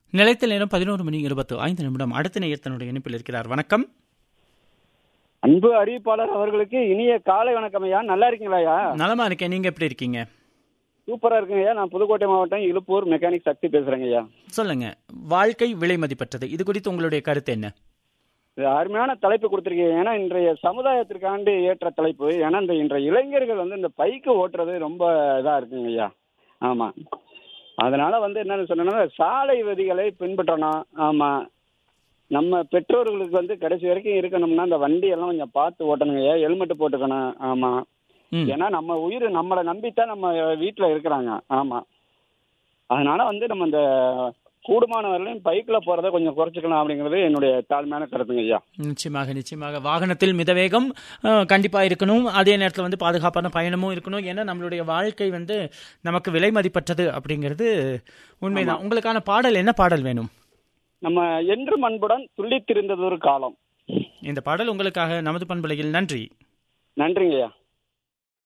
நிலைத்த நேரம் பதினோரு மணி இருபத்து ஐந்து நிமிடம் அடுத்த நேயத்தனுடைய இணைப்பில் இருக்கிறார் வணக்கம் அன்பு அறிவிப்பாளர் அவர்களுக்கு இனிய காலை வணக்கம் ஐயா நல்லா இருக்கீங்களா ஐயா நலமா இருக்கேன் நீங்க எப்படி இருக்கீங்க சூப்பரா இருக்குங்க ஐயா நான் புதுக்கோட்டை மாவட்டம் இழுப்பூர் மெக்கானிக் சக்தி பேசுறேங்க ஐயா சொல்லுங்க வாழ்க்கை விலை மதிப்பற்றது இது குறித்து உங்களுடைய கருத்து என்ன இது அருமையான தலைப்பு கொடுத்துருக்கீங்க ஏன்னா இன்றைய சமுதாயத்திற்காண்டு ஏற்ற தலைப்பு ஏன்னா இந்த இன்றைய இளைஞர்கள் வந்து இந்த பைக்கு ஓட்டுறது ரொம்ப இதா இருக்குங்க ஐயா ஆமா அதனால வந்து என்னன்னு சொன்னா சாலை விதிகளை பின்பற்றணும் ஆமா நம்ம பெற்றோர்களுக்கு வந்து கடைசி வரைக்கும் இருக்கணும்னா இந்த வண்டி எல்லாம் கொஞ்சம் பார்த்து ஓட்டணுங்க ஐயா ஹெல்மெட் போட்டுக்கணும் ஆமா ம். ஏன்னா நம்ம உயிர் நம்மளை நம்பித்தான் நம்ம வீட்டில் இருக்கிறாங்க ஆமா அதனால வந்து நம்ம இந்த கூடுமான வரையிலும் பைக்கில் போகிறத கொஞ்சம் குறைச்சிக்கலாம் அப்படிங்கிறது என்னுடைய தாழ்மையான கருத்துங்க ஐயா நிச்சயமாக நிச்சயமாக வாகனத்தில் மிதவேகம் அஹ், கண்டிப்பா இருக்கணும் அதே நேரத்தில் வந்து பாதுகாப்பான பயணமும் இருக்கணும் ஏன்னா நம்மளுடைய வாழ்க்கை வந்து நமக்கு விலை மதிப்பற்றது அப்படிங்கிறது உண்மைதான் உங்களுக்கான பாடல் என்ன பாடல் வேணும் நம்ம என்றும் அன்புடன் துள்ளித்திருந்தது ஒரு காலம் இந்த பாடல் உங்களுக்காக நமது பண்பலையில் நன்றி நன்றிங்க ஐயா